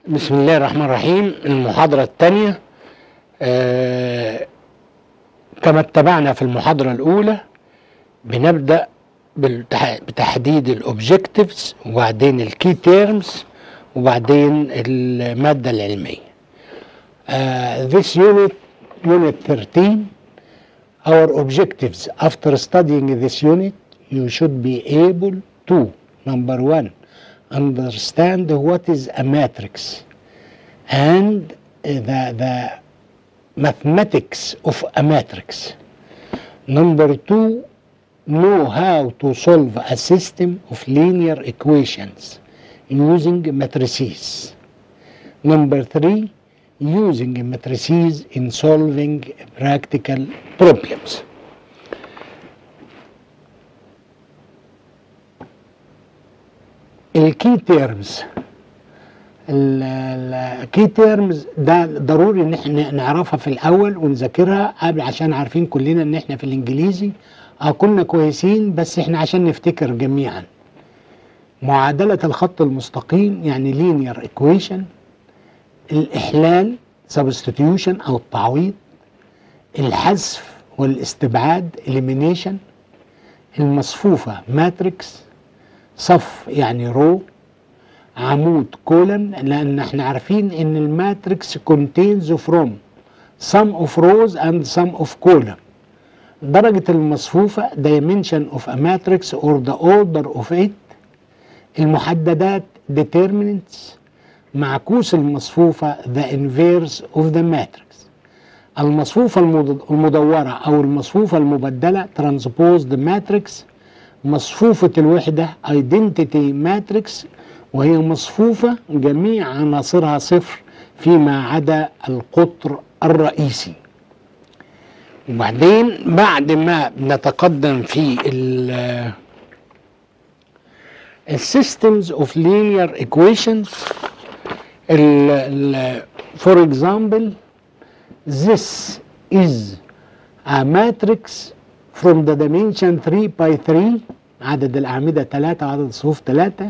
بسم الله الرحمن الرحيم المحاضرة الثانية آه كما اتبعنا في المحاضرة الأولى بنبدأ بالتح- بتحديد الأوبجكتيفز وبعدين الكي تيرمز وبعدين المادة العلمية. Uh, this unit, unit 13, our objectives after studying this unit, you should be able to, number one, understand what is a matrix and uh, the, the mathematics of a matrix. Number two, know how to solve a system of linear equations using matrices. Number three, using matrices in solving practical problems. الكي تيرمز الكي تيرمز ده ضروري ان احنا نعرفها في الاول ونذاكرها قبل عشان عارفين كلنا ان احنا في الانجليزي اه كنا كويسين بس احنا عشان نفتكر جميعا معادلة الخط المستقيم يعني linear equation الإحلال substitution أو التعويض الحذف والاستبعاد elimination المصفوفة ماتريكس صف يعني رو عمود كولن لأن احنا عارفين إن الماتريكس contains from some of rows and some of column درجة المصفوفة dimension of a matrix or the order of it المحددات determinants معكوس المصفوفة the inverse of the matrix المصفوفة المد- المدورة أو المصفوفة المبدلة transposed matrix مصفوفة الوحدة identity matrix وهي مصفوفة جميع عناصرها صفر فيما عدا القطر الرئيسي وبعدين بعد ما نتقدم في ال السيستمز اوف linear equations ال ال for example this is a matrix from the dimension 3 by 3 عدد الأعمدة 3 وعدد الصفوف 3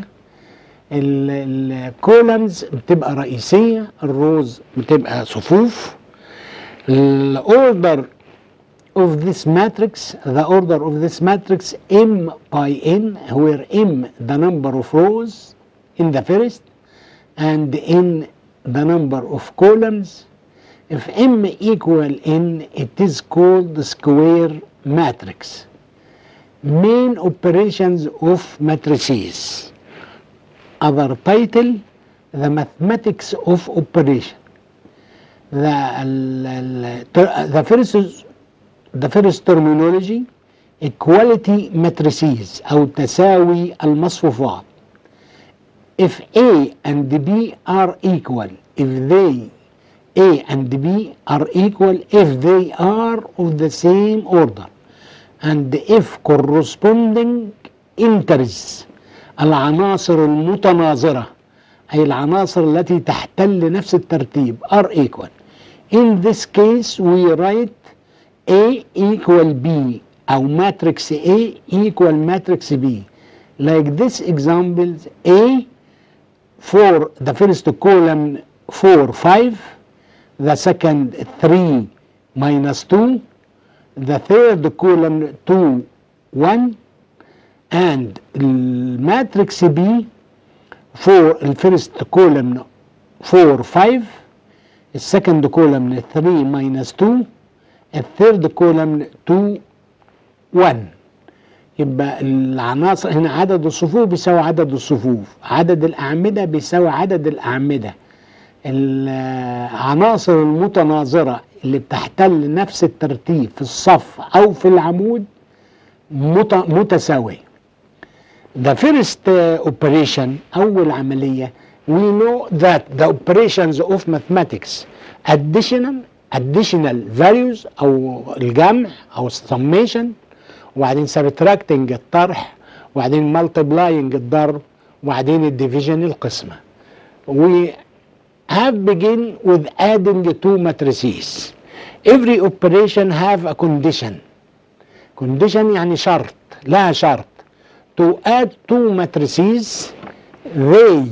الكولمز بتبقى رئيسية الروز بتبقى صفوف الاوردر of this matrix, the order of this matrix m by n, where m the number of rows in the first and n the number of columns. If m equal n, it is called the square matrix. Main operations of matrices. Other title, the mathematics of operation. The, the first is the first terminology equality matrices أو تساوي المصفوفات if A and B are equal if they A and B are equal if they are of the same order and if corresponding interests العناصر المتناظرة أي العناصر التي تحتل نفس الترتيب are equal in this case we write A equal B أو matrix A equal matrix B. Like this examples A for the first column 4, 5, the second 3 minus 2, the third column 2, 1, and matrix B for the first column 4, 5, the second column 3 minus 2, الثيرد كولم 2 1 يبقى العناصر هنا عدد الصفوف بيساوي عدد الصفوف عدد الأعمدة بيساوي عدد الأعمدة العناصر المتناظرة اللي بتحتل نفس الترتيب في الصف أو في العمود مت- متساوية The first uh, operation أول عملية we know that the operations of mathematics additional additional values أو الجمع أو summation وبعدين subtracting الطرح وبعدين multiplying الضرب وبعدين الديفيجن القسمة we have begin with adding two matrices every operation have a condition condition يعني شرط لها شرط to add two matrices they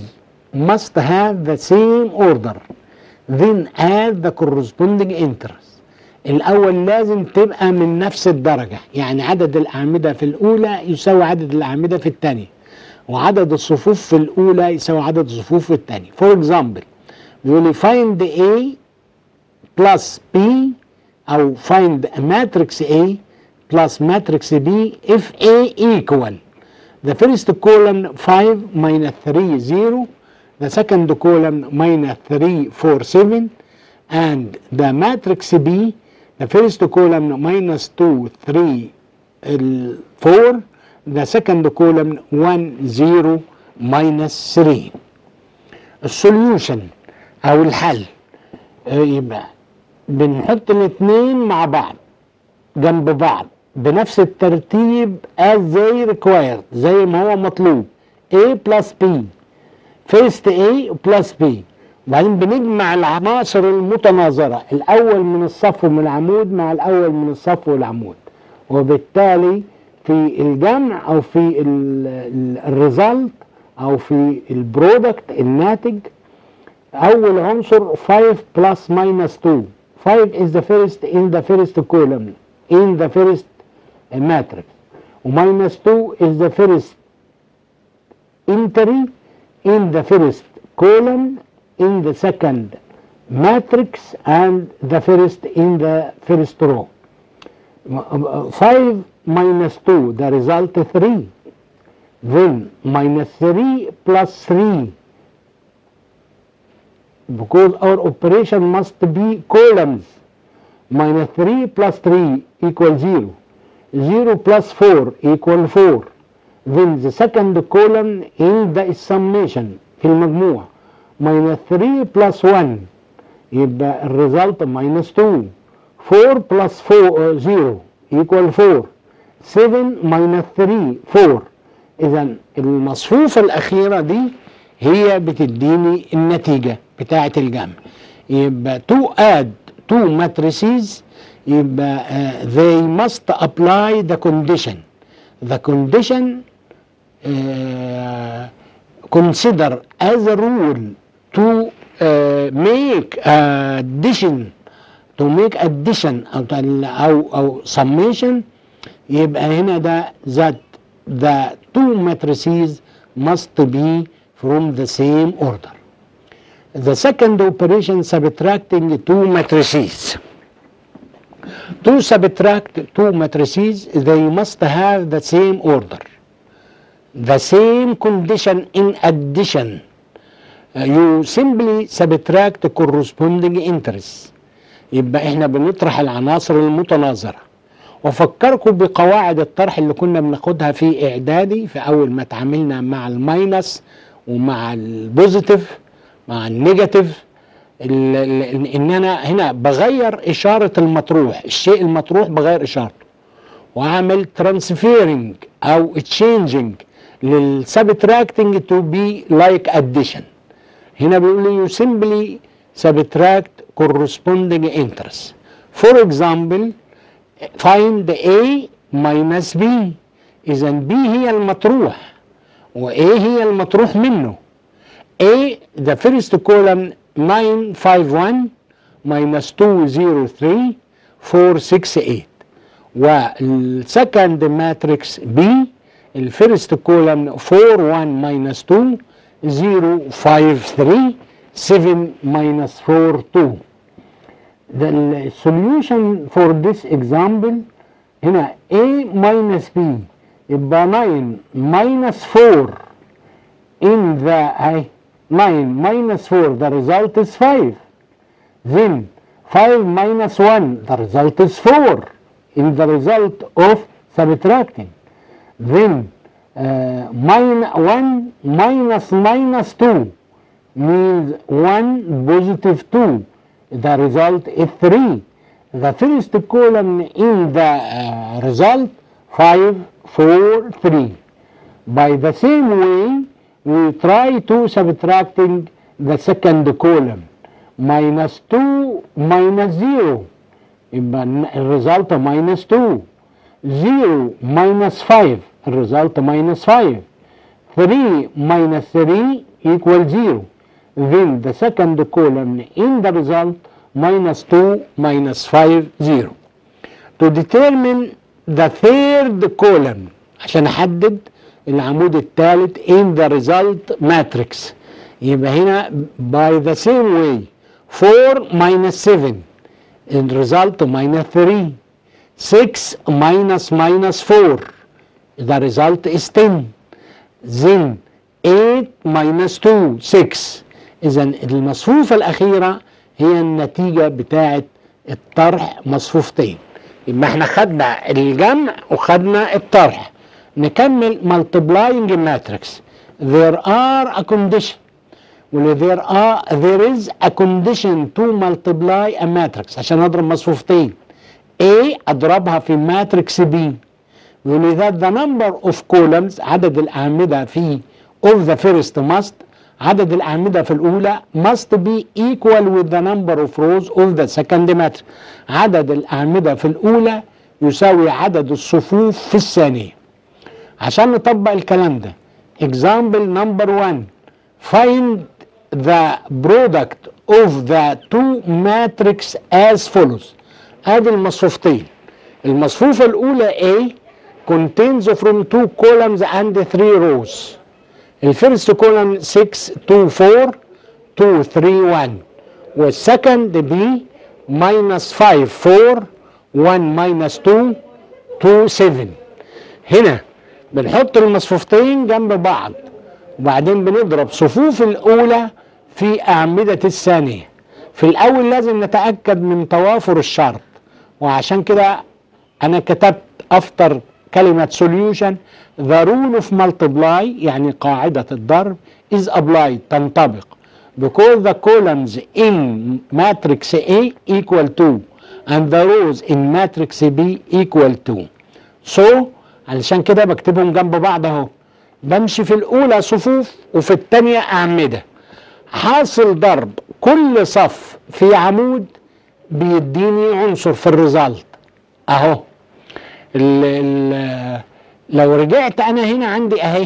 must have the same order then add the corresponding interest الأول لازم تبقى من نفس الدرجة يعني عدد الأعمدة في الأولى يساوي عدد الأعمدة في الثانية وعدد الصفوف في الأولى يساوي عدد الصفوف في الثانية for example بيقول لي find A plus B أو find a matrix A plus matrix B if A equal the first column 5 minus 3 0 the second column minus 3 4 7 and the matrix B the first column minus 2 3 ال 4 the second column 1 0 minus 3 السوليوشن او الحل آه، يبقى بنحط الاثنين مع بعض جنب بعض بنفس الترتيب as they required زي ما هو مطلوب A plus B first A plus B وبعدين بنجمع العناصر المتناظرة الأول من الصف من العمود مع الأول من الصف والعمود وبالتالي في الجمع أو في الريزلت أو في البرودكت الناتج أول عنصر 5 plus minus 2 5 is the first in the first column in the first matrix وماينس 2 is the first entry in the first column in the second matrix and the first in the first row 5 minus 2 the result 3 then minus 3 plus 3 because our operation must be columns minus 3 plus 3 equals 0 0 plus 4 equal 4 then the second column in the summation في المجموع minus 3 plus 1 يبقى الريزلت minus 2 4 plus 4 uh, 0 equal 4 7 minus 3 4 اذا المصفوفة الأخيرة دي هي بتديني النتيجة بتاعة الجمع يبقى to add two matrices يبقى uh, they must apply the condition the condition uh, consider as a rule to uh, make addition to make addition أو أو أو summation يبقى هنا ده that the two matrices must be from the same order. The second operation subtracting two matrices. To subtract two matrices, they must have the same order. The same condition in addition. Uh, you simply subtract corresponding interests. يبقى احنا بنطرح العناصر المتناظرة وفكركم بقواعد الطرح اللي كنا بناخدها في اعدادي في اول ما اتعاملنا مع الماينس ومع البوزيتيف مع النيجاتيف ال- ال- ان انا هنا بغير اشاره المطروح الشيء المطروح بغير اشارته واعمل ترانسفيرنج او تشينجينج للسبتراكتنج تو بي لايك اديشن هنا بيقول لي you simply subtract corresponding interest for example find A minus B اذا B هي المطروح و A هي المطروح منه A the first column 951 minus 203 468 والسكند ماتريكس B الفيرست كولم 41 minus 2 053 7 minus 4 2 the solution for this example هنا A minus B يبقى 9 minus 4 in the اهي 9 minus 4 the result is 5 then 5 minus 1 the result is 4 in the result of subtracting then uh, min 1 minus minus 2 means 1 positive 2 the result is 3 the first column in the uh, result 5 4 3 by the same way we try to subtracting the second column minus 2 minus 0 يبقى الريزلت minus 2 0 minus 5 الريزلت minus 5 3 minus 3 equal 0 then the second column in the result minus 2 minus 5 0 to determine the third column عشان احدد العمود الثالث in the result matrix يبقى هنا by the same way 4 minus 7 in result minus 3 6 minus minus 4 the result is 10 then 8 minus 2 6 اذا المصفوفة الأخيرة هي النتيجة بتاعة الطرح مصفوفتين يبقى احنا خدنا الجمع وخدنا الطرح نكمل multiplying matrix there are a condition well there are there is a condition to multiply a matrix عشان اضرب مصفوفتين A اضربها في ماتريكس B well that the number of columns عدد الأعمدة في of the first must عدد الأعمدة في الأولى must be equal with the number of rows of the second matrix عدد الأعمدة في الأولى يساوي عدد الصفوف في الثانية عشان نطبق الكلام ده example number one find the product of the two matrix as follows ادي المصفوفتين المصفوفة الأولى A contains from two columns and three rows الفيرست كولم 6 2 4 2 3 1 والسكند بي minus 5 4 1 minus 2 2 7 هنا بنحط المصفوفتين جنب بعض وبعدين بنضرب صفوف الأولى في أعمدة الثانية في الأول لازم نتأكد من توافر الشرط وعشان كده أنا كتبت أفطر كلمة solution the rule of multiply يعني قاعدة الضرب is applied تنطبق because the columns in matrix A equal to and the rows in matrix B equal to so علشان كده بكتبهم جنب بعض اهو بمشي في الأولى صفوف وفي الثانية أعمدة حاصل ضرب كل صف في عمود بيديني عنصر في الريزلت اهو ال ال لو رجعت انا هنا عندي اهي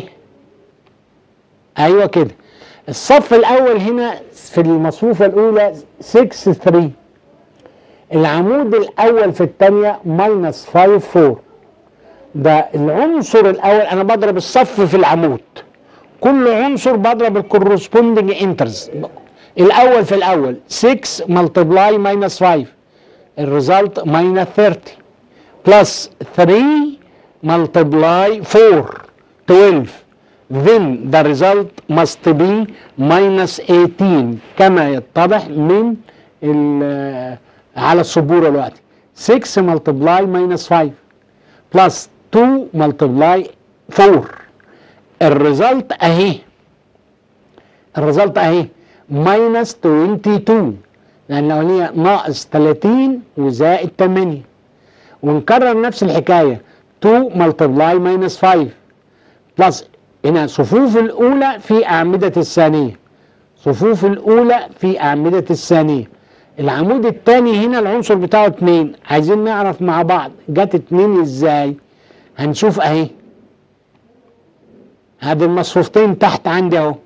ايوه كده الصف الاول هنا في المصفوفه الاولى 6 3 العمود الاول في الثانيه ماينس 5 4 ده العنصر الاول انا بضرب الصف في العمود كل عنصر بضرب الكورسبوندنج انترز الاول في الاول 6 ملتبلاي ماينس 5 الريزلت ماينس 30 بلس 3 multiply 4 12 then the result must be minus 18 كما يتضح من على السبوره دلوقتي 6 multiply minus 5 plus 2 multiply 4 الريزلت اهي الريزلت اهي minus 22 لان الاولانيه ناقص 30 وزائد 8 ونكرر نفس الحكايه 2 multiply minus 5 بلس هنا صفوف الأولى في أعمدة الثانية صفوف الأولى في أعمدة الثانية العمود الثاني هنا العنصر بتاعه 2 عايزين نعرف مع بعض جت 2 ازاي هنشوف اهي هذه المصفوفتين تحت عندي اهو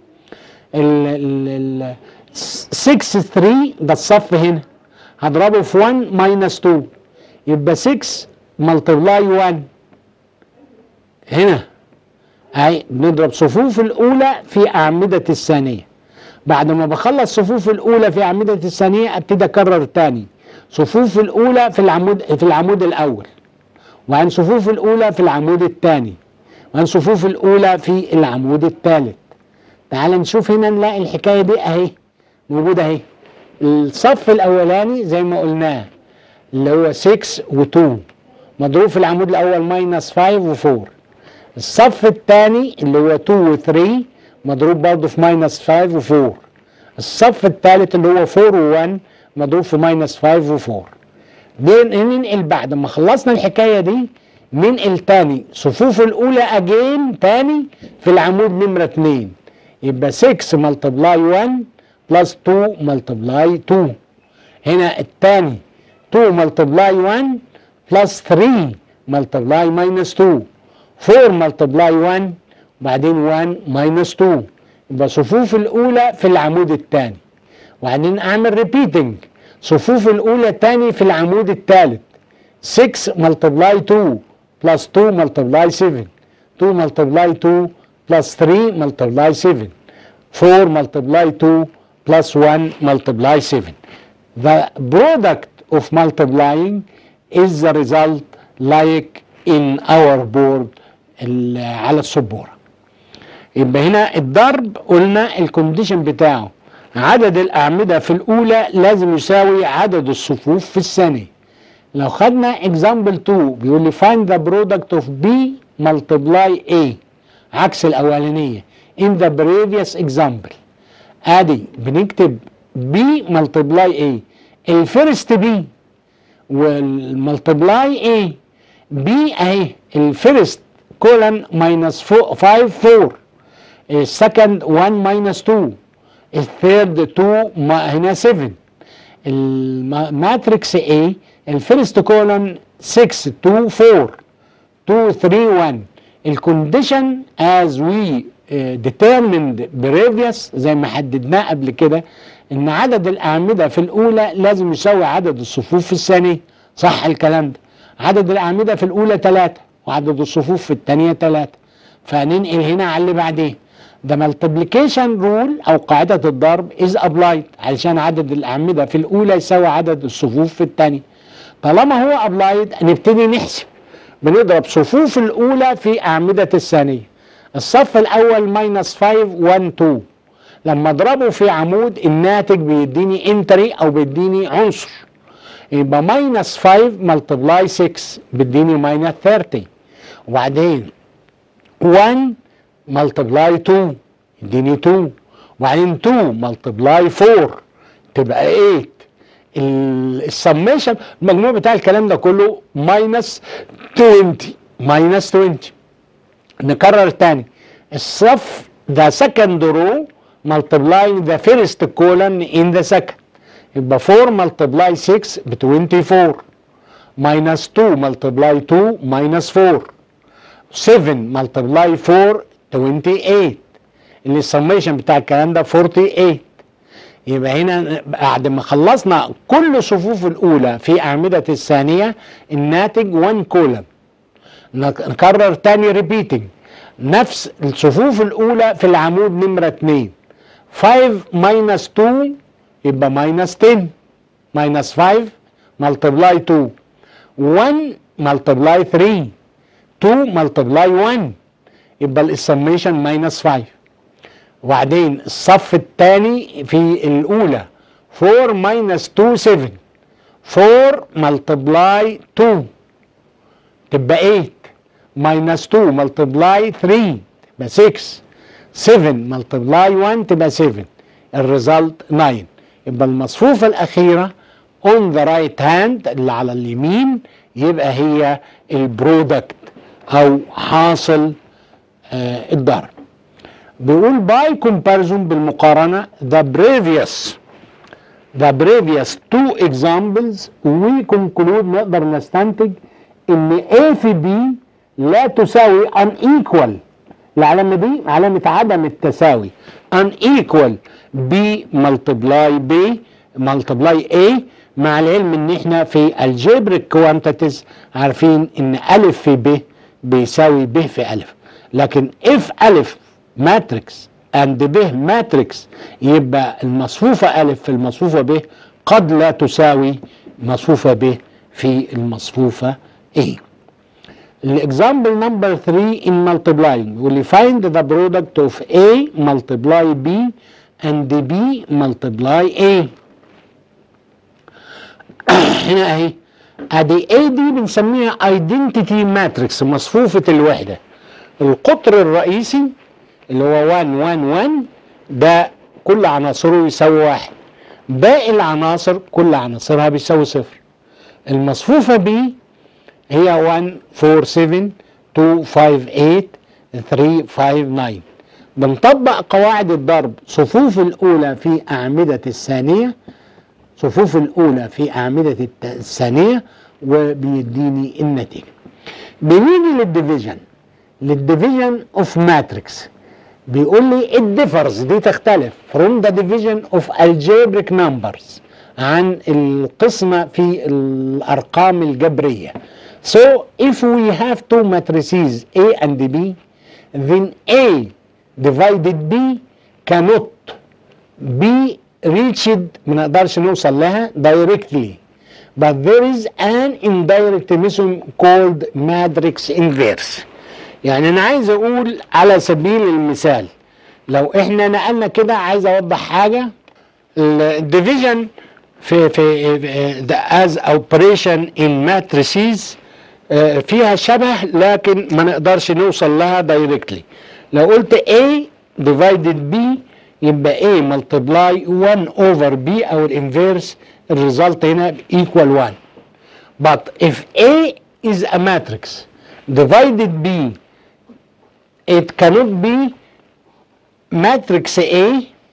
ال 6 3 ده الصف هنا هضربه في 1 ماينس 2 يبقى 6 ملتبلاي 1 هنا اهي بنضرب صفوف الاولى في اعمده الثانيه بعد ما بخلص صفوف الاولى في اعمده الثانيه ابتدي اكرر تاني صفوف الاولى في العمود في العمود الاول وعن صفوف الاولى في العمود الثاني وعن صفوف الاولى في العمود الثالث تعال نشوف هنا نلاقي الحكايه دي اهي موجوده اهي الصف الاولاني زي ما قلناه اللي هو 6 و2 مضروب في العمود الاول ماينس 5 و4 الصف الثاني اللي هو 2 و3 مضروب برضه في ماينس 5 و4 الصف الثالث اللي هو 4 و1 مضروب في ماينس 5 و4 ننقل بعد ما خلصنا الحكايه دي ننقل تاني صفوف الاولى اجين تاني في العمود نمره 2 يبقى 6 ملتبلاي 1 بلس 2 ملتبلاي 2 هنا الثاني 2 ملتبلاي 1 بلس 3 ملتبلاي ماينس 2 4 ملتبلاي 1 بعدين 1 ماينس 2 يبقى صفوف الاولى في العمود الثاني وبعدين اعمل ريبيتنج صفوف الاولى تاني في العمود الثالث 6 ملتبلاي 2 بلس 2 ملتبلاي 7 2 ملتبلاي 2 بلس 3 ملتبلاي 7 4 multiply 2 plus 1 multiply 7 the product of multiplying is the result like in our board ال- على السبوره يبقى هنا الضرب قلنا الكونديشن بتاعه عدد الاعمده في الاولى لازم يساوي عدد الصفوف في الثانيه لو خدنا example 2 بيقول لي find the product of B multiply A عكس الاولانيه in the previous example ادي بنكتب B multiply A الفيرست B والملتبلاي A B اهي الفيرست كولن ماينس 5 4 السكند 1 ماينس 2 الثيرد 2 ما- هنا 7 الماتريكس A الفيرست كولن 6 2 4 2 3 1 الكونديشن از وي determined previous زي ما حددناه قبل كده ان عدد الاعمده في الاولى لازم يساوي عدد الصفوف في الثانيه صح الكلام ده عدد الاعمده في الاولى ثلاثة وعدد الصفوف في الثانيه ثلاثة فننقل هنا على اللي بعديه ده multiplication rule او قاعده الضرب is applied علشان عدد الاعمده في الاولى يساوي عدد الصفوف في الثانيه طالما هو applied نبتدي نحسب بنضرب صفوف الاولى في اعمده الثانيه الصف الاول ماينس 5 1 2 لما اضربه في عمود الناتج بيديني انتري او بيديني عنصر يبقى ماينس 5 ملتبلاي 6 بيديني ماينس 30 وبعدين 1 ملتبلاي 2 يديني 2 وبعدين 2 ملتبلاي 4 تبقى 8 السميشن المجموع بتاع الكلام ده كله ماينس 20 ماينس 20 نكرر تاني الصف the second row multiplying the first column in the second يبقى 4 multiply 6 ب 24 minus 2 multiply 2 minus 4 7 multiply 4 28 اللي السميشن بتاع الكلام ده 48 يبقى هنا بعد ما خلصنا كل صفوف الاولى في اعمده الثانيه الناتج 1 كولم نكرر تاني ريبيتنج نفس الصفوف الاولى في العمود نمره 2 5 ماينس 2 يبقى ماينس 10 ماينس 5 ملتبلاي 2 1 ملتبلاي 3 2 ملتبلاي 1 يبقى السميشن ماينس 5 وبعدين الصف الثاني في الاولى 4 ماينس 2 7 4 ملتبلاي 2 تبقى 8 ماينس 2 ملتبلاي 3 تبقى 6 7 ملتبلاي 1 تبقى 7 الريزلت 9 يبقى المصفوفة الأخيرة on the right hand اللي على اليمين يبقى هي البرودكت أو حاصل آه الضرب بيقول باي كومباريزون بالمقارنة the previous the previous two examples we conclude نقدر نستنتج ان A في B لا تساوي unequal العلامة دي علامة عدم التساوي unequal B multiply B multiply A مع العلم ان احنا في الجبريك كوانتيتيز عارفين ان ألف في ب بيساوي ب في ألف لكن if ألف ماتريكس اند ب ماتريكس يبقى المصفوفة ألف في المصفوفة ب قد لا تساوي مصفوفة ب في المصفوفة A الاكزامبل نمبر 3 in multiplying will find the product of A multiply B and B multiply A هنا اهي ادي A دي بنسميها identity matrix مصفوفة الوحدة القطر الرئيسي اللي هو 1 1 1 ده كل عناصره يساوي واحد باقي العناصر كل عناصرها بيساوي صفر المصفوفة B هي 1 4 7 2 5 8 3 5 9 بنطبق قواعد الضرب صفوف الأولى في أعمدة الثانية صفوف الأولى في أعمدة الت- الثانية وبيديني النتيجة بنيجي للديفيجن للديفيجن اوف ماتريكس بيقول لي it differs دي تختلف from the division of algebraic numbers عن القسمة في الأرقام الجبرية so if we have two matrices A and B then A divided B cannot be reached ما نقدرش نوصل لها directly but there is an indirect mechanism called matrix inverse يعني انا عايز اقول على سبيل المثال لو احنا نقلنا كده عايز اوضح حاجه الديفيجن في في as operation in matrices آه، فيها شبه لكن ما نقدرش نوصل لها دايركتلي لو قلت A divided B يبقى A multiply 1 over B او الانفيرس الريزلت هنا equal 1 but if A is a matrix divided B it cannot be matrix A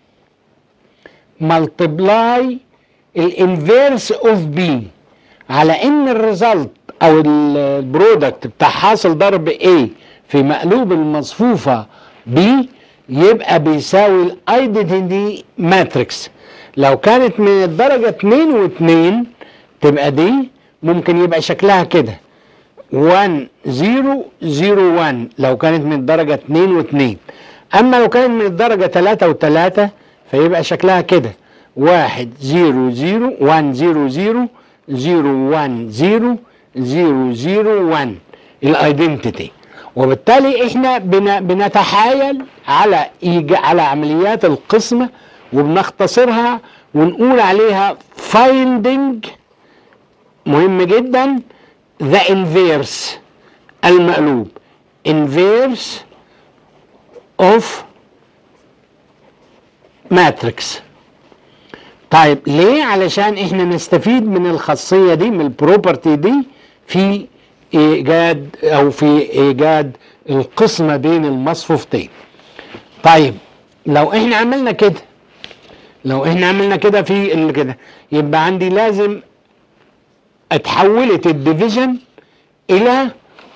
multiply الانفيرس اوف بي على ان الريزلت او البرودكت بتاع حاصل ضرب A في مقلوب المصفوفه B يبقى بيساوي الايدنتيتي ماتريكس لو كانت من الدرجه 2 و2 تبقى دي ممكن يبقى شكلها كده 1 0 0 1 لو كانت من الدرجه 2 و2 اما لو كانت من الدرجه 3 و3 فيبقى شكلها كده 1 0 0 1 0 0 0 1 0 0 0 1 الايدنتيتي وبالتالي احنا بن- بنتحايل على إيج- على عمليات القسمه وبنختصرها ونقول عليها finding مهم جدا the inverse المقلوب inverse of matrix طيب ليه علشان احنا نستفيد من الخاصيه دي من البروبرتي دي في ايجاد او في ايجاد القسمه بين المصفوفتين طيب لو احنا عملنا كده لو احنا عملنا كده في ال- كده يبقى عندي لازم اتحولت الديفيجن الى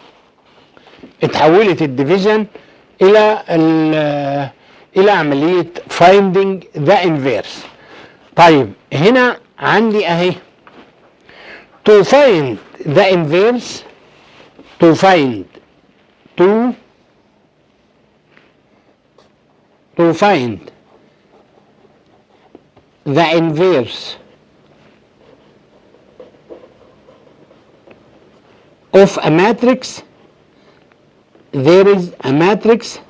اتحولت الديفيجن الى ال- الى عمليه finding the inverse طيب هنا عندي اهي to find the inverse to find to to find the inverse of a matrix there is a matrix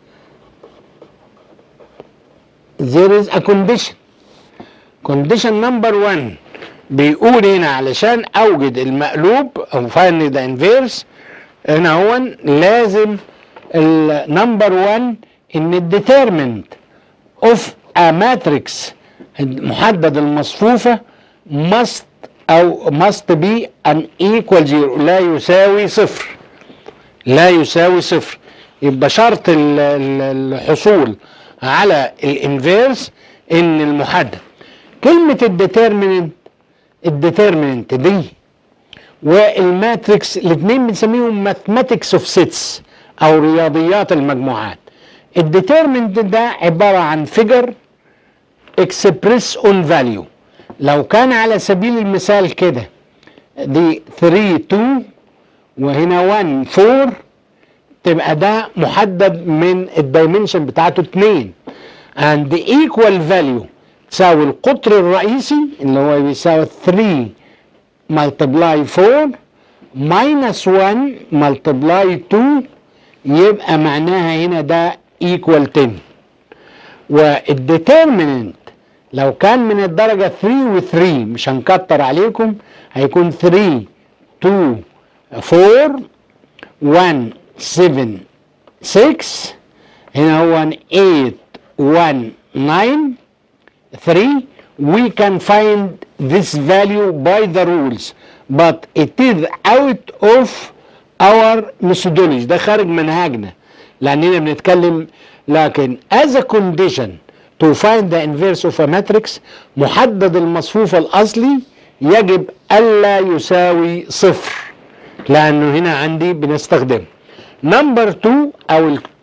there is a condition condition number one بيقول هنا علشان اوجد المقلوب او find the inverse هنا هو لازم النمبر 1 ان الديترمنت اوف a matrix محدد المصفوفة must او must be an equal zero لا يساوي صفر لا يساوي صفر يبقى شرط ال- ال- الحصول على الانفيرس ان المحدد كلمة الديترمننت الديترمننت دي والماتريكس الاثنين بنسميهم ماثماتكس اوف سيتس او رياضيات المجموعات الديترمنت ده عبارة عن فيجر اكسبريس اون فاليو لو كان على سبيل المثال كده دي 3 2 وهنا 1 4 تبقى ده محدد من الدايمنشن بتاعته 2 and the equal value تساوي القطر الرئيسي اللي هو بيساوي 3 multiply 4 minus 1 multiply 2 يبقى معناها هنا ده equal 10 والديترميننت لو كان من الدرجة 3 و 3 مش هنكتر عليكم هيكون 3 2 4 1 7 6 هنا هو 8 1 9 3 we can find this value by the rules but it is out of our methodology ده خارج منهجنا لاننا بنتكلم لكن as a condition to find the inverse of a matrix محدد المصفوفة الأصلي يجب ألا يساوي صفر لأنه هنا عندي بنستخدم نمبر 2 أو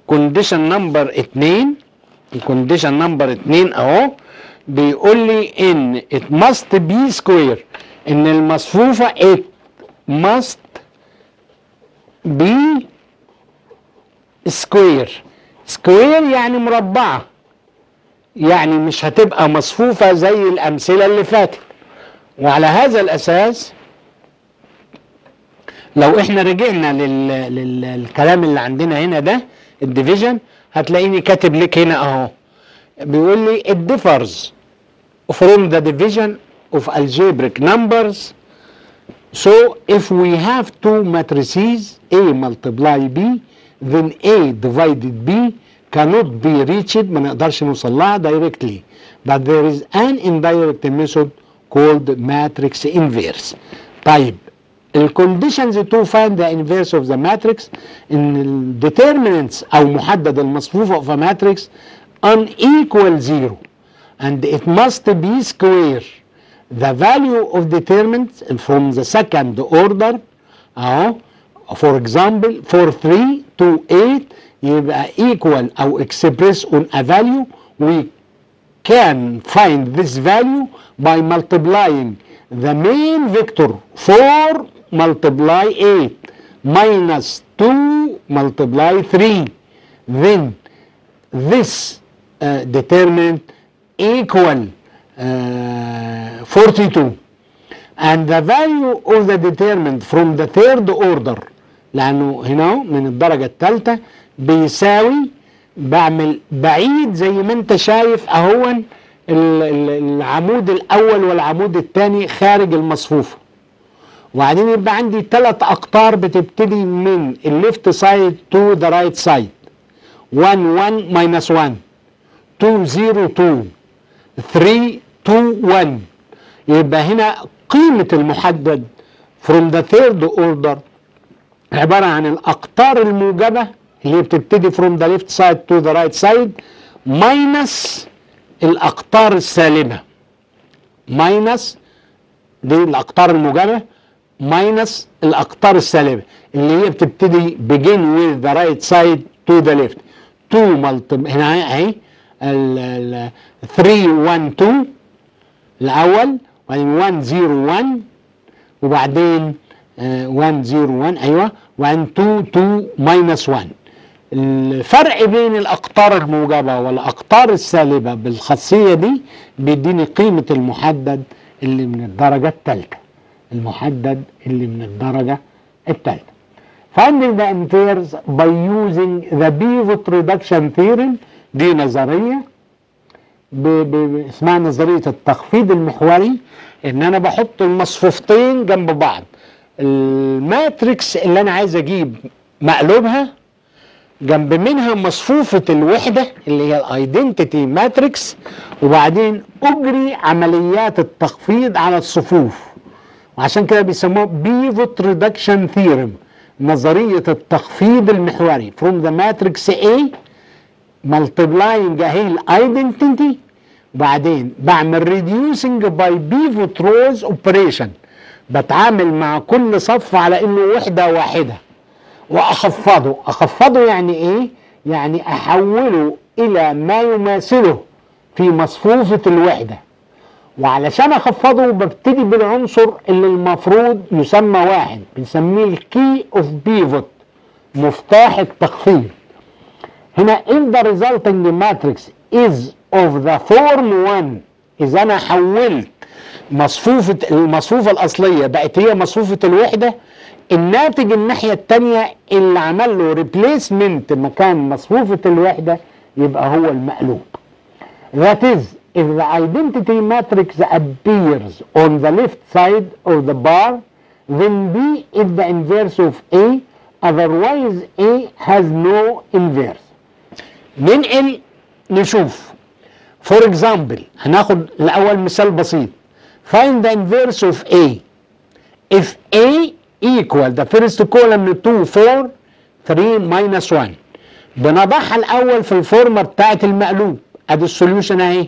كونديشن نمبر 2 الكونديشن نمبر 2 اهو بيقول لي ان it must be square ان المصفوفة it must be square square يعني مربعة يعني مش هتبقى مصفوفة زي الأمثلة اللي فاتت وعلى هذا الأساس لو احنا رجعنا لل... لل... للكلام اللي عندنا هنا ده الديفيجن هتلاقيني كاتب لك هنا اهو بيقول لي it differs from the division of algebraic numbers so if we have two matrices A multiply B then A divided B cannot be reached ما نقدرش نوصل لها directly but there is an indirect method called matrix inverse طيب الكونديشنز تو find the inverse of the matrix ان ال determinants او محدد المصفوفة of a matrix unequal zero and it must be square the value of determinants from the second order اهو for example for 3 to 8 يبقى equal او express on a value we can find this value by multiplying the main vector 4 multiply 8 minus 2 multiply 3 then this uh, determinant equal uh, 42 and the value of the determinant from the third order لانه هنا من الدرجه الثالثه بيساوي بعمل بعيد زي ما انت شايف اهون العمود الاول والعمود الثاني خارج المصفوفه وبعدين يبقى عندي ثلاث اقطار بتبتدي من الليفت سايد تو ذا رايت سايد 1 1 ماينس 1 2 0 2 3 2 1 يبقى هنا قيمة المحدد from the third order عبارة عن الأقطار الموجبة اللي بتبتدي from the left side to the right side minus الأقطار السالبة minus دي الأقطار الموجبة minus الأقطار السالبة اللي هي بتبتدي begin with the right side to the left 2 multiple هنا اهي ال- ال 3 1 2 الأول وبعدين 1 0 1 وبعدين آه، 1 0 1 ايوه وبعدين 2 2 ماينس 1 الفرق بين الاقطار الموجبه والاقطار السالبه بالخاصيه دي بيديني قيمه المحدد اللي من الدرجه الثالثه المحدد اللي من الدرجه الثالثه finding the inverse by using the pivot reduction theorem دي نظريه ب... ب... اسمها نظريه التخفيض المحوري ان انا بحط المصفوفتين جنب بعض الماتريكس اللي انا عايز اجيب مقلوبها جنب منها مصفوفة الوحدة اللي هي الايدنتيتي ماتريكس وبعدين اجري عمليات التخفيض على الصفوف وعشان كده بيسموها بيفوت ريدكشن ثيورم نظرية التخفيض المحوري from the matrix A multiplying اهي الايدنتيتي بعدين بعمل reducing by pivot rows operation بتعامل مع كل صف على انه وحدة واحدة واخفضه اخفضه يعني ايه يعني احوله الى ما يماثله في مصفوفة الوحدة وعلشان اخفضه ببتدي بالعنصر اللي المفروض يسمى واحد بنسميه الكي اوف بيفوت مفتاح التخفيض هنا if the resulting matrix is of the form 1 اذا انا حولت مصفوفة المصفوفة الأصلية بقت هي مصفوفة الوحدة الناتج الناحية التانية اللي عمل له ريبليسمنت مكان مصفوفة الوحدة يبقى هو المقلوب. That is, if the identity matrix appears on the left side of the bar, then B is the inverse of A, otherwise A has no inverse. ننقل نشوف. For example, هناخد الأول مثال بسيط. Find the inverse of A. If A equal the first column 2 4 3 minus 1 بنضعها الأول في الفورمة بتاعت المقلوب ادي السوليوشن اهي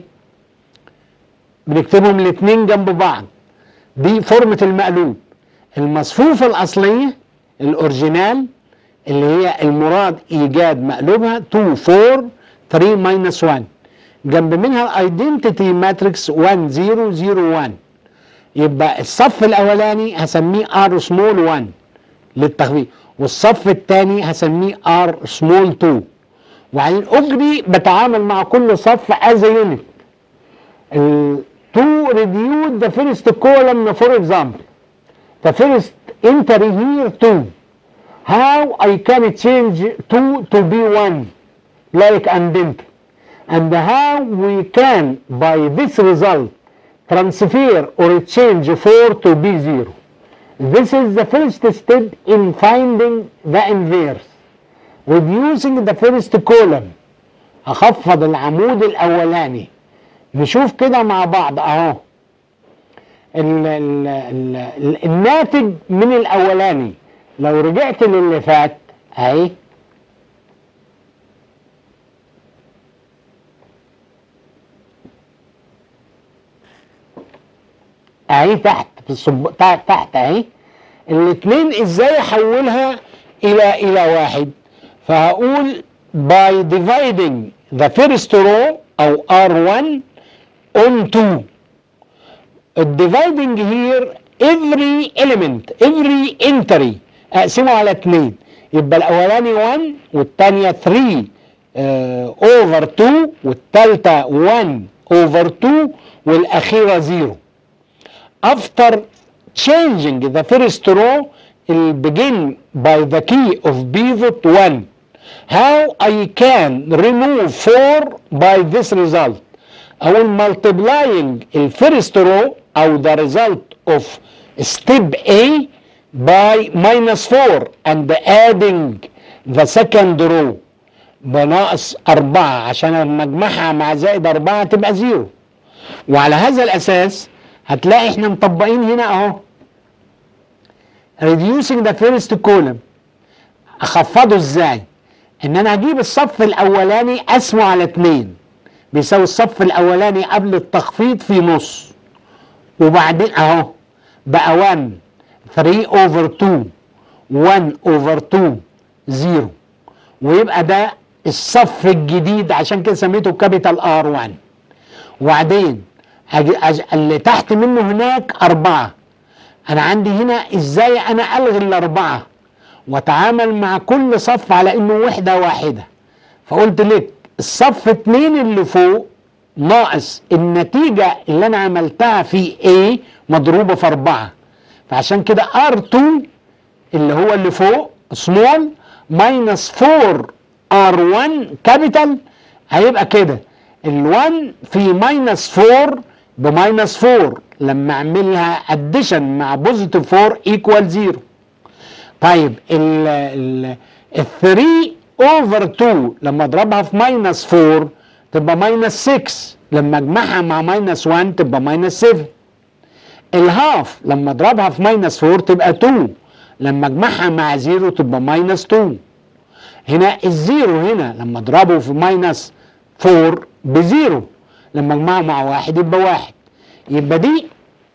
بنكتبهم الاثنين جنب بعض دي فورمة المقلوب المصفوفة الأصلية الأوريجينال اللي هي المراد ايجاد مقلوبها 2 4 3 ماينس 1 جنب منها الايدنتيتي ماتريكس 1 0 0 1 يبقى الصف الاولاني هسميه ار سمول 1 للتخفيف والصف الثاني هسميه ار سمول 2 وبعدين اجري بتعامل مع كل صف از يونت to reduce the first column for example the first entry here 2 how I can change 2 to be 1 like identity and how we can by this result transfer or change 4 to be 0 this is the first step in finding the inverse reducing the first column اخفض العمود الاولاني نشوف كده مع بعض اهو ال- ال- ال- الناتج من الاولاني لو رجعت للي فات اهي اهي تحت في الصب تحت تحت اهي الاثنين ازاي احولها الى الى واحد فهقول by dividing the first row او R1 on 2 الديفايدنج هير every element every entry اقسمه على 2 يبقى الاولاني 1 والثانيه 3 اوفر 2 والثالثه 1 اوفر 2 والاخيره 0 after changing the first row will begin by the key of pivot 1 how I can remove 4 by this result I will multiplying the first row or the result of step A by minus 4 and adding the second row بناقص 4 عشان لما اجمعها مع زائد 4 تبقى زيرو وعلى هذا الاساس هتلاقي احنا مطبقين هنا اهو reducing the first column اخفضه ازاي ان انا هجيب الصف الاولاني اسمه على 2 بيساوي الصف الاولاني قبل التخفيض في نص وبعدين اهو بقى 1 3 اوفر 2 1 اوفر 2 0 ويبقى ده الصف الجديد عشان كده سميته كابيتال ار 1 وبعدين أجي أج... اللي تحت منه هناك أربعة أنا عندي هنا إزاي أنا ألغي الأربعة وأتعامل مع كل صف على إنه وحدة واحدة فقلت لك الصف اتنين اللي فوق ناقص النتيجة اللي أنا عملتها في A مضروبة في أربعة فعشان كده R2 اللي هو اللي فوق سمول ماينس 4 R1 كابيتال هيبقى كده ال1 في ماينس 4 بماينس 4 لما اعملها اديشن مع بوزيتيف 4 ايكوال 0 طيب ال ال ال 3 اوفر 2 لما اضربها في ماينس 4 تبقى ماينس 6 لما اجمعها مع ماينس 1 تبقى ماينس 7 الهاف لما اضربها في ماينس 4 تبقى 2 لما اجمعها مع 0 تبقى ماينس 2 هنا الزيرو هنا لما اضربه في ماينس 4 بزيرو لما اجمعه مع واحد يبقى واحد يبقى دي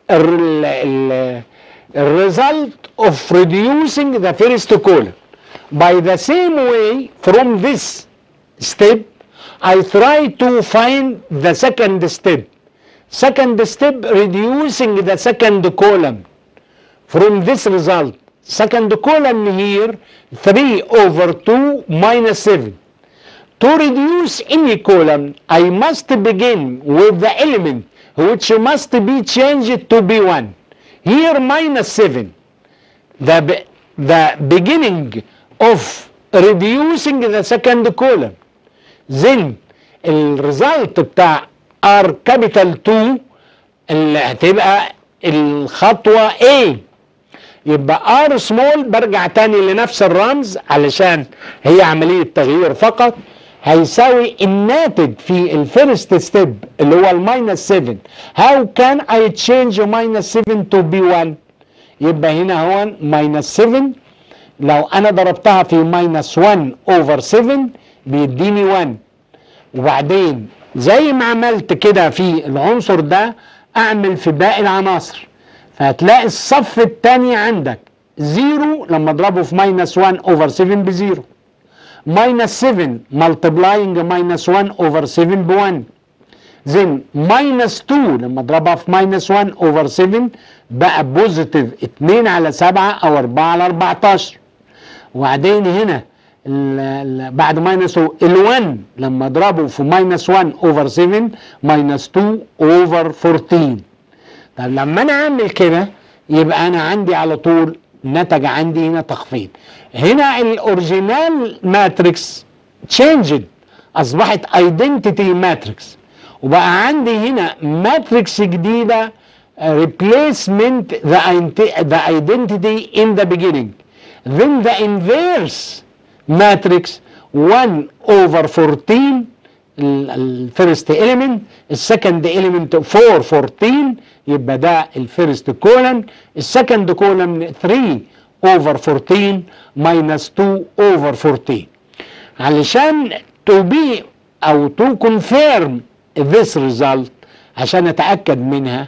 الريزلت اوف reducing the first column by the same way from this step I try to find the second step second step reducing the second column from this result second column here 3 over 2 minus 7 to reduce any column, I must begin with the element which must be changed to B1. Here minus 7. The, be- the beginning of reducing the second column. Then الريزلت بتاع R capital 2 اللي هتبقى الخطوة A يبقى R small برجع تاني لنفس الرمز علشان هي عملية تغيير فقط هيساوي الناتج في الفيرست ستيب اللي هو الماينس 7 هاو كان اي تشينج ماينس 7 تو بي 1 يبقى هنا هو ماينس 7 لو انا ضربتها في ماينس 1 اوفر 7 بيديني 1 وبعدين زي ما عملت كده في العنصر ده اعمل في باقي العناصر فهتلاقي الصف الثاني عندك 0 لما اضربه في ماينس 1 اوفر 7 بزيرو minus 7 multiplying minus 1 over 7 ب 1 then minus 2 لما اضربها في minus 1 over 7 بقى بوزيتيف 2 على 7 او 4 على 14 وبعدين هنا ال ال بعد ماينس ال 1 لما اضربه في ماينس 1 اوفر 7 ماينس 2 اوفر 14 طب لما انا اعمل كده يبقى انا عندي على طول نتج عندي هنا تخفيض هنا الاوريجينال ماتريكس تشينجد اصبحت ايدنتيتي ماتريكس وبقى عندي هنا ماتريكس جديده replacement the, the identity in the beginning then the inverse matrix 1 over 14 الفيرست element السكند element 4 14 يبقى ده الفيرست كولن السكند كولن 3 over 14 minus 2 over 14 علشان to be او to confirm this result عشان اتاكد منها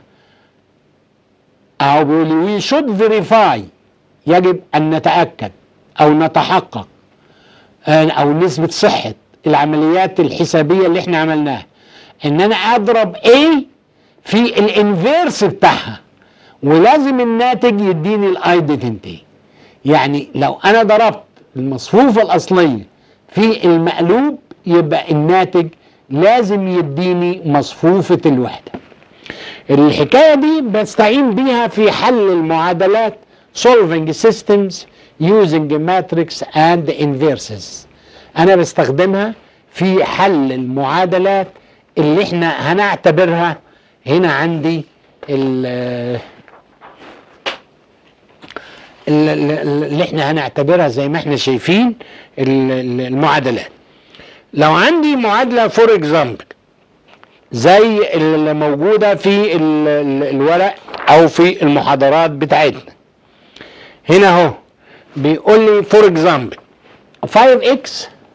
او بيقول we should verify يجب ان نتاكد او نتحقق او نسبه صحه العمليات الحسابيه اللي احنا عملناها ان انا اضرب A في الانفيرس بتاعها ولازم الناتج يديني الايدنتي يعني لو انا ضربت المصفوفه الاصليه في المقلوب يبقى الناتج لازم يديني مصفوفه الوحده الحكايه دي بستعين بيها في حل المعادلات solving systems using matrix and inverses انا بستخدمها في حل المعادلات اللي احنا هنعتبرها هنا عندي ال اللي احنا هنعتبرها زي ما احنا شايفين المعادلات لو عندي معادلة فور اكزامبل زي اللي موجودة في الورق او في المحاضرات بتاعتنا هنا اهو بيقول لي فور اكزامبل 5x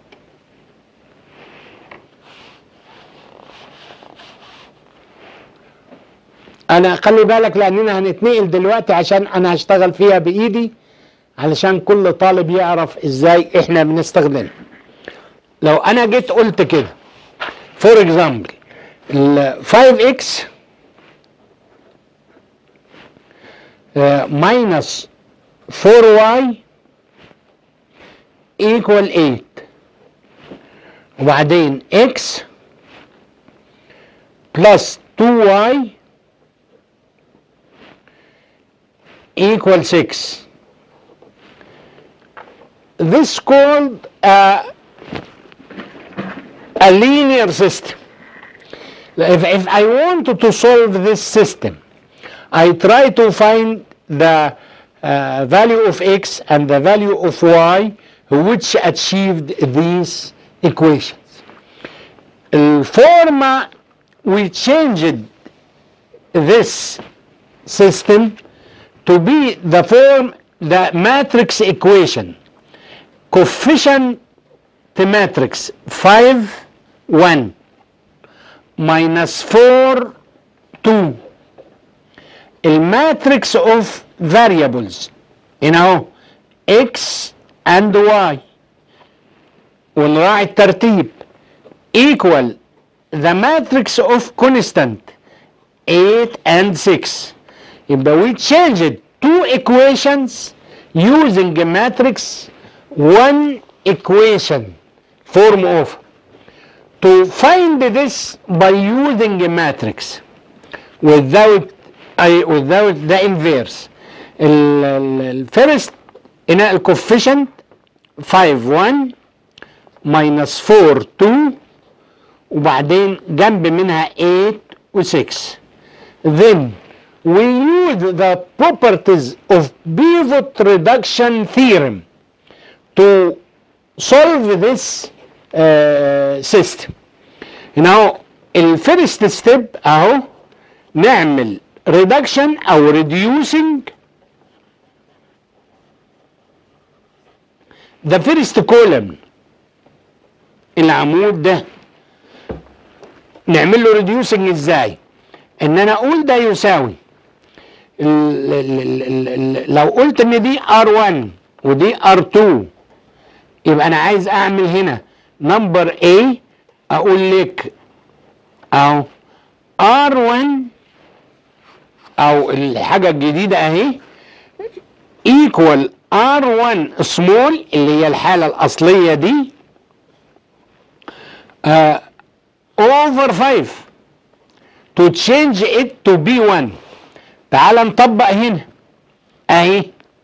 انا خلي بالك لاننا هنتنقل دلوقتي عشان انا هشتغل فيها بايدي علشان كل طالب يعرف ازاي احنا بنستخدمها لو انا جيت قلت كده فور اكزامبل ال 5x ماينس 4y equal 8 وبعدين x plus 2y equal 6 this called a, a linear system if, if I want to solve this system I try to find the uh, value of x and the value of y which achieved these equations الفورمة we changed this system to be the form the matrix equation coefficient matrix 5 1 minus 4 2 الماتريكس of variables هنا اهو x and y ونراعي الترتيب equal the matrix of constant 8 and 6 يبقى we changed two equations using a matrix one equation form of to find this by using a matrix without I, without the inverse الفيرست هنا الكوفيشنت 5 1 minus 4 2 وبعدين جنب منها 8 و 6 then we use the properties of pivot reduction theorem to solve this uh, system هنا اهو الفيرست ستيب اهو نعمل reduction او reducing the first column العمود ده نعمل له reducing ازاي ان انا اقول ده يساوي ال ال ال ال لو قلت ان دي R1 ودي R2 يبقى انا عايز اعمل هنا نمبر A اقول لك اهو R1 او الحاجة الجديدة اهي equal R1 small اللي هي الحالة الأصلية دي uh, over 5 to change it to B1 تعال نطبق هنا اهي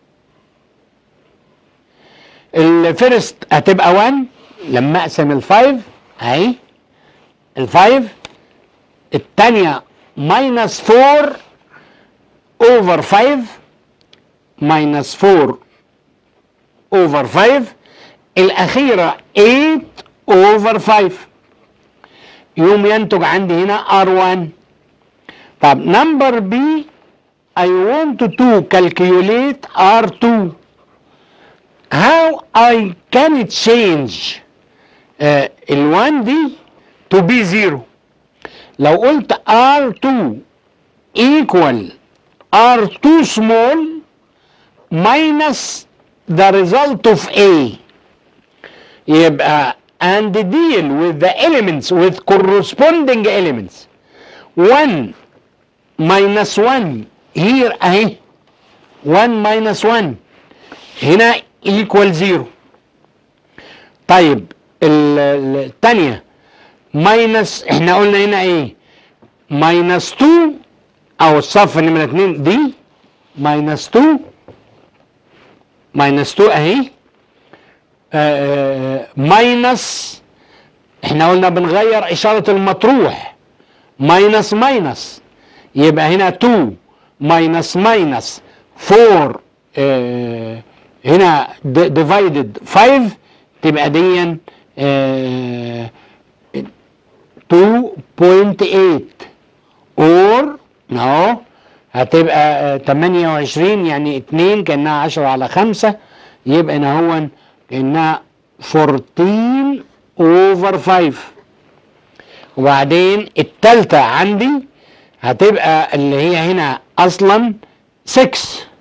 الفيرست هتبقى 1 لما اقسم الفايف اهي الفايف الثانية ماينس 4 اوفر 5 ماينس 4 اوفر 5 الاخيرة 8 اوفر 5 يوم ينتج عندي هنا R1 طب نمبر B I want to calculate R2 how I can change uh, ال1 دي to be 0 لو قلت R2 equal R2 small minus the result of A يبقى and deal with the elements with corresponding elements 1 minus 1 here اهي 1 minus 1 هنا equal 0 طيب الثانية minus احنا قلنا هنا ايه minus 2 او الصف نمرة 2 دي minus 2 minus 2 اهي ماينس احنا قلنا بنغير اشارة المطروح ماينس ماينس يبقى هنا 2 ماينس ماينس 4 اه هنا ديفايدد 5 تبقى دي اه 2.8 اور اهو هتبقى 28 يعني 2 كانها 10 على 5 يبقى هنا هو انها 14 اوفر 5 وبعدين التالتة عندي هتبقى اللي هي هنا اصلا 6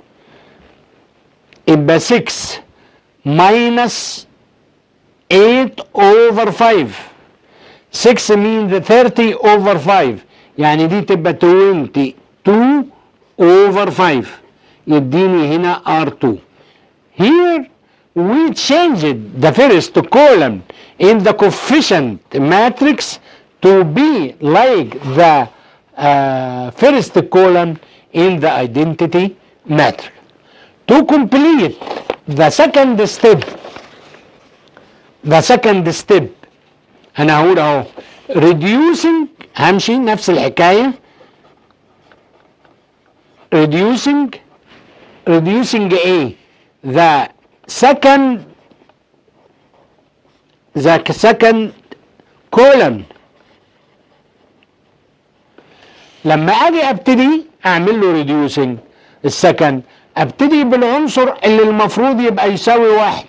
يبقى 6 minus 8 over 5 6 means 30 over 5 يعني دي تبقى 22 over 5 يديني هنا R2 here we changed the first column in the coefficient matrix to be like the uh, first column in the identity matrix. To complete the second step the second step انا هقول اهو reducing همشي نفس الحكايه reducing reducing ايه the second the second column لما اجي ابتدي اعمل له reducing السكند ابتدي بالعنصر اللي المفروض يبقى يساوي واحد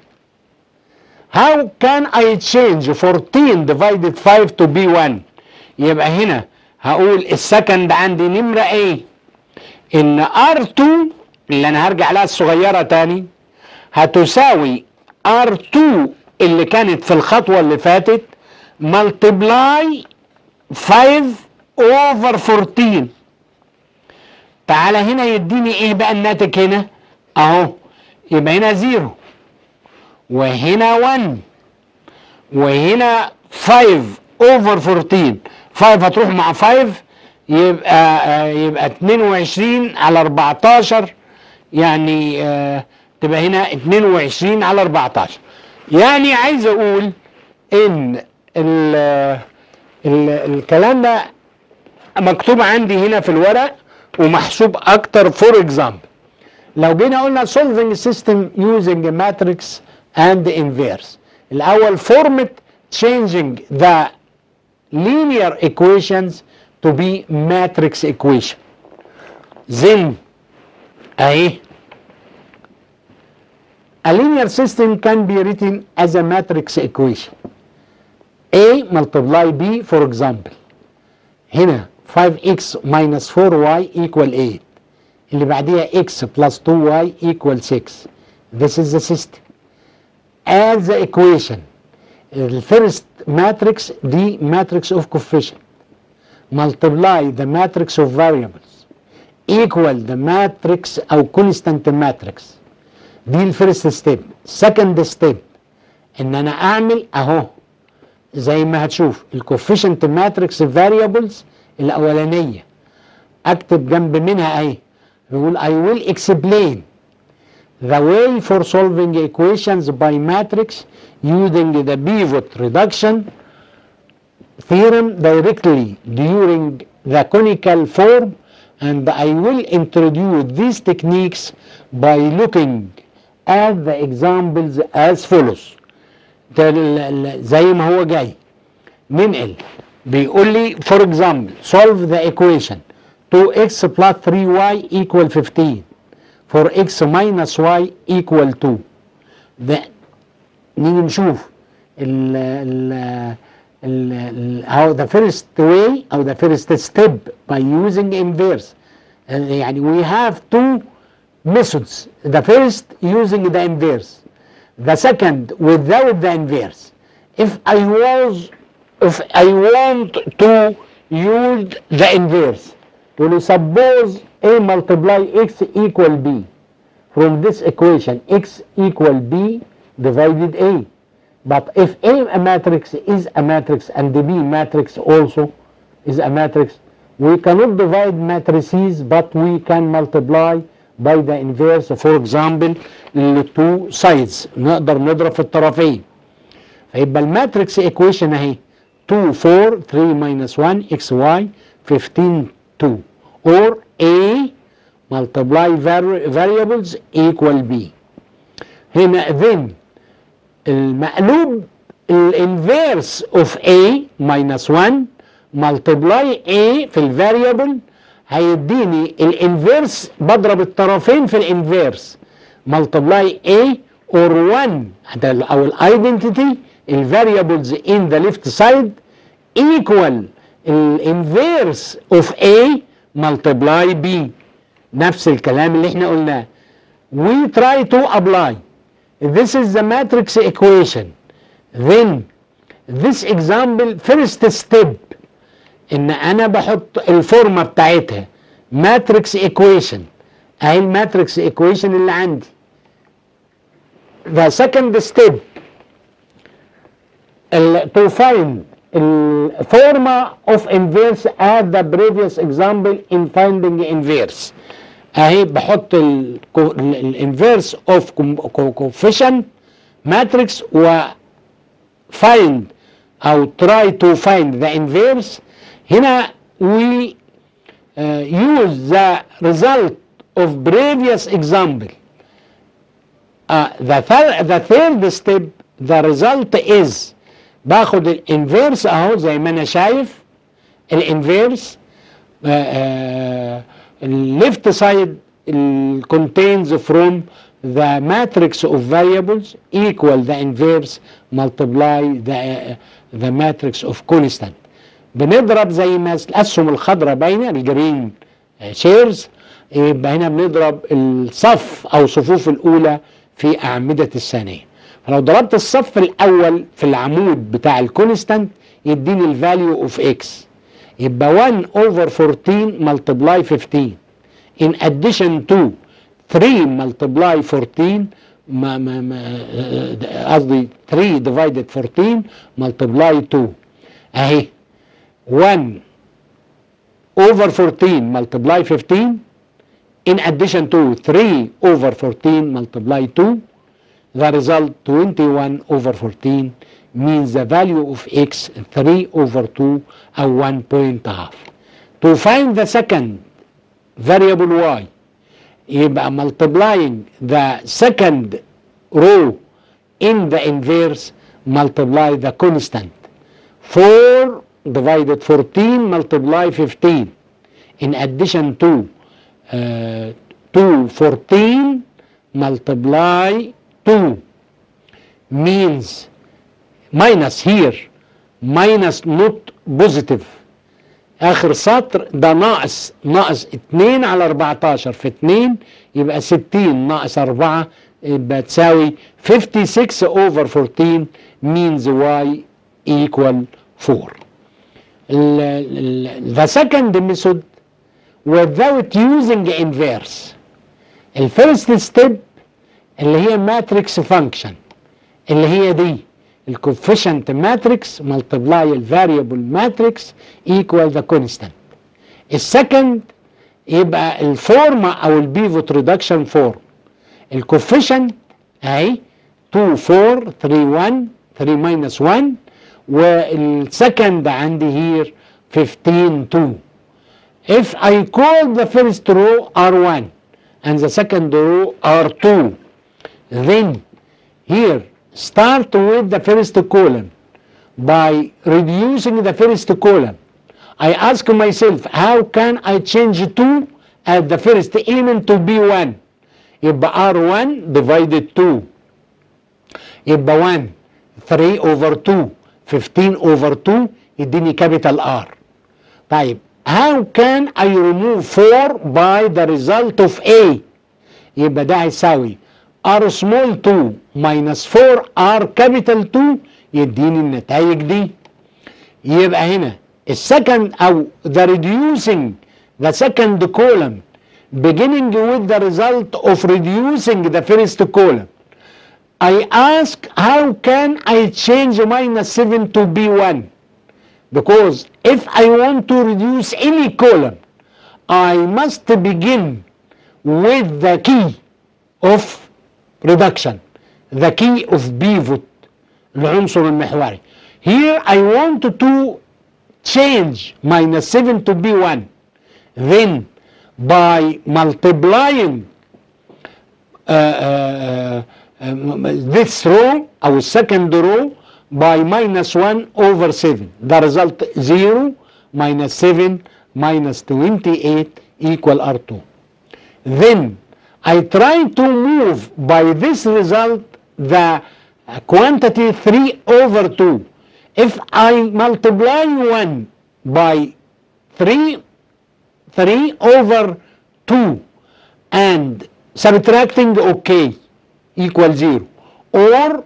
How can I change 14 divided 5 to be 1 يبقى هنا هقول السكند عندي نمرة ايه ان R2 اللي انا هرجع لها الصغيرة تاني هتساوي R2 اللي كانت في الخطوة اللي فاتت multiply 5 over 14 تعالى هنا يديني ايه بقى الناتج هنا اهو يبقى هنا زيرو وهنا 1 وهنا 5 over 14 5 هتروح مع 5 يبقى آه يبقى 22 على 14 يعني آه تبقى هنا 22 على 14 يعني عايز اقول ان ال ال الكلام ده مكتوب عندي هنا في الورق ومحسوب اكتر فور اكزامبل لو جينا قلنا solving system using a matrix and inverse الاول format changing the linear equations to be matrix equation then اهي a linear system can be written as a matrix equation A multiply B for example هنا 5x minus 4y equal 8 اللي بعديها x plus 2y equal 6 this is the system as the equation الفيرست ماتريكس دي ماتريكس اوف coefficient multiply the matrix of variables equal the matrix او constant matrix دي الفيرست ستيب سكند ستيب ان انا اعمل اهو زي ما هتشوف الكوفيشنت ماتريكس فاريبلز الاولانيه اكتب جنب منها اهي بيقول I will explain the way for solving equations by matrix using the pivot reduction theorem directly during the conical form and I will introduce these techniques by looking at the examples as follows ده ال- ال- زي ما هو جاي ننقل بيقول لي for example solve the equation 2x plus 3y equal 15 for x minus y equal 2 ده نيجي نشوف ال ال ال ال how the first way او the first step by using inverse Uh, يعني we have two methods the first using the inverse the second without the inverse if I was if I want to use the inverse will suppose a multiply x equal b from this equation x equal b divided a but if a a matrix is a matrix and b matrix also is a matrix we cannot divide matrices but we can multiply by the inverse for example the two sides نقدر نضرب في الطرفين فيبقى الماتريكس ايكويشن اهي 2 4 3 minus 1 xy 15 2 or a multiply vari- variables equal b هنا then المقلوب الانفيرس اوف a minus 1 multiply a في الفاريبل هيديني الانفيرس بضرب الطرفين في الانفيرس multiply a or 1 ده او الايدنتيتي الفاريبلز in the left side equal الانفيرس اوف a multiply b نفس الكلام اللي احنا قلناه we try to apply this is the matrix equation then this example first step ان انا بحط الفورمه بتاعتها ماتريكس ايكويشن اهي الماتريكس ايكويشن اللي عندي the second step ال- to find الفورمه of inverse as the previous example in finding inverse اهي بحط الانفيرس اوف coefficient matrix و find او try to find the inverse هنا we uh, use the result of previous example uh, the, thir- the third step the result is باخد الانفيرس اهو زي ما انا شايف الانفيرس الليفت سايد contains from the matrix of variables equal the inverse multiply the, uh, the matrix of constant بنضرب زي ما الاسهم الخضراء باينه الجرين شيرز يبقى هنا بنضرب الصف او صفوف الاولى في اعمده الثانيه فلو ضربت الصف الاول في العمود بتاع الكونستانت يديني الفاليو اوف اكس يبقى 1 over 14 multiply 15 in addition to 3 multiply 14 ما ما ما آه، قصدي 3 divided 14 multiply 2 اهي 1 over 14 multiply 15 in addition to 3 over 14 multiply 2 the result 21 over 14 means the value of x 3 over 2 or 1 point half to find the second variable y يبقى multiplying the second row in the inverse multiply the constant 4 divided 14 multiply 15 in addition to uh, 2 14 multiply 2 means minus here minus not positive اخر سطر ده ناقص ناقص 2 على 14 في 2 يبقى 60 ناقص 4 يبقى تساوي 56 over 14 means y equal 4 ال- ال- the second method without using inverse الفيرست ستيب اللي هي ماتريكس فانكشن اللي هي دي الكوفيشنت ماتريكس ملتبلاي الفاريبل ماتريكس ايكوال ذا كونستانت السكند يبقى الفورم او البيفوت ريدكشن فورم الكوفيشنت اهي 2 4 3 1 3 ماينس 1 والسكند عندي هير 15 2 if I call the first row R1 and the second row R2 then here start with the first column by reducing the first column I ask myself how can I change 2 at the first element to be 1 يبقى R1 divided 2 يبقى 1 3 over 2 15 over 2 يديني capital R طيب how can I remove 4 by the result of A يبقى ده هيساوي R small 2 minus 4 R capital 2 يديني النتائج دي يبقى هنا السكند او the reducing the second column beginning with the result of reducing the first column I ask how can I change minus 7 to be 1 because if I want to reduce any column I must begin with the key of reduction the key of pivot العنصر المحوري here I want to change minus 7 to be 1 then by multiplying uh, uh, uh, this row our second row by minus 1 over 7 the result 0 minus 7 minus 28 equal R2 then I try to move by this result the quantity 3 over 2 if I multiply 1 by 3 3 over 2 and subtracting okay equal 0 or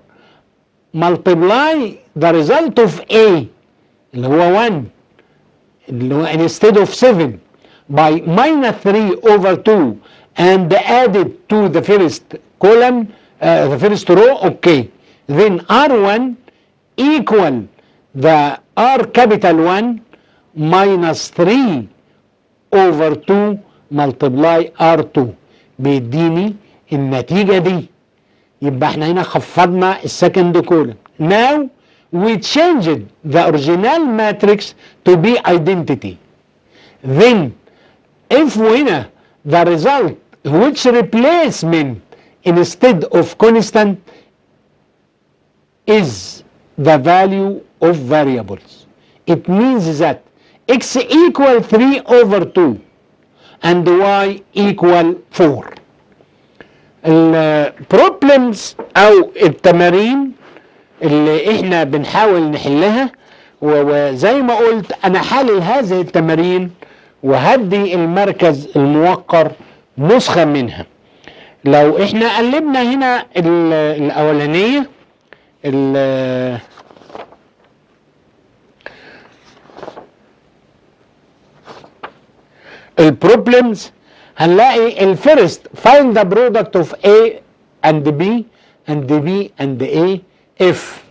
multiply the result of A اللي هو 1 اللي هو instead of 7 by minus 3 over 2 and add it to the first column uh, the first row okay then R1 equal the R capital 1 minus 3 over 2 multiply R2 بيديني النتيجة دي يبقى احنا هنا خفضنا السكند كولم now we changed the original matrix to be identity then if هنا the result which replacement instead of constant is the value of variables it means that x equal 3 over 2 and y equal 4 البروبلمز او التمارين اللي احنا بنحاول نحلها وزي ما قلت انا حلل هذه التمارين وهدي المركز الموقر نسخة منها لو احنا قلبنا هنا ال- الاولانية ال- البروبلمز هنلاقي الفيرست find the product of A and B and B and A if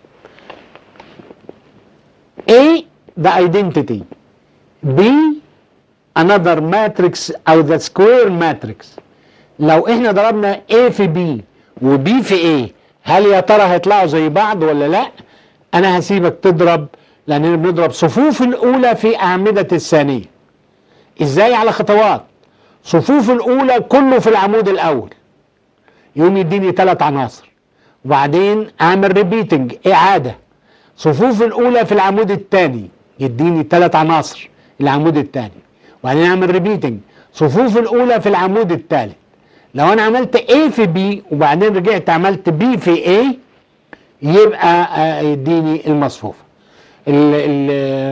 A the identity B another matrix او the square matrix لو احنا ضربنا A في B و B في A هل يا ترى هيطلعوا زي بعض ولا لا انا هسيبك تضرب لاننا بنضرب صفوف الاولى في اعمدة الثانية ازاي على خطوات صفوف الاولى كله في العمود الاول يقوم يديني ثلاث عناصر وبعدين اعمل ريبيتنج اعاده صفوف الاولى في العمود الثاني يديني ثلاث عناصر العمود الثاني وبعدين اعمل ريبيتنج صفوف الاولى في العمود الثالث لو انا عملت A في B وبعدين رجعت عملت B في A يبقى آه، يديني المصفوفه ال ال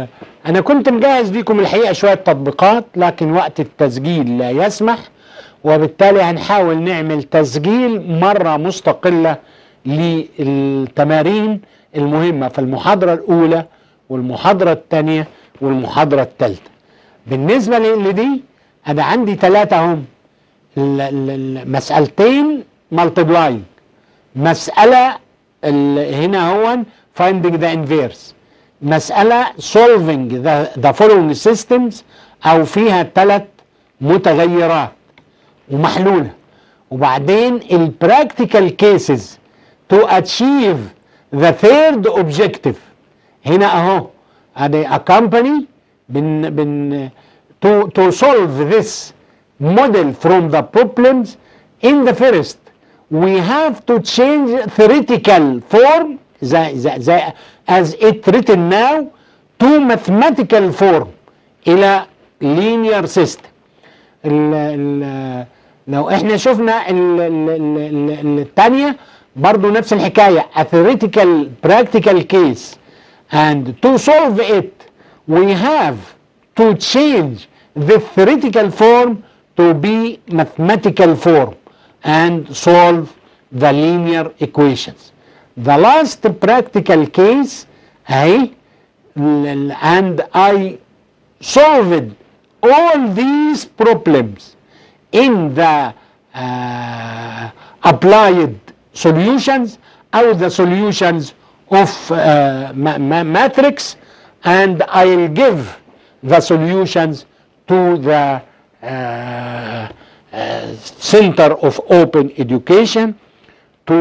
انا كنت مجهز ليكم الحقيقه شويه تطبيقات لكن وقت التسجيل لا يسمح وبالتالي هنحاول نعمل تسجيل مره مستقله للتمارين المهمه في المحاضره الاولى والمحاضره الثانيه والمحاضره الثالثه بالنسبه لدي انا عندي ثلاثه هم ال- ال- المسألتين مالتبلاينج مسألة ال- هنا هو finding the inverse مسألة solving the, the following systems أو فيها ثلاث متغيرات ومحلولة وبعدين ال practical cases to achieve the third objective هنا اهو ادي a company بن بن to to solve this model from the problems in the first we have to change theoretical form the, the, the, as it written now to mathematical form الى linear system ال ال لو احنا شفنا ال- ال- ال- ال- الثانيه برضو نفس الحكايه a theoretical practical case and to solve it we have to change the theoretical form to be mathematical form and solve the linear equations the last practical case اهي ال- ال- and I solved all these problems in the uh, applied solutions or the solutions of uh, ma- ma- matrix and I'll give the solutions to the uh, uh, Center of Open Education to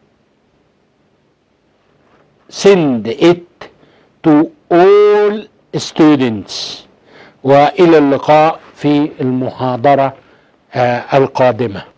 send it to all students والى اللقاء في المحاضره آه، القادمه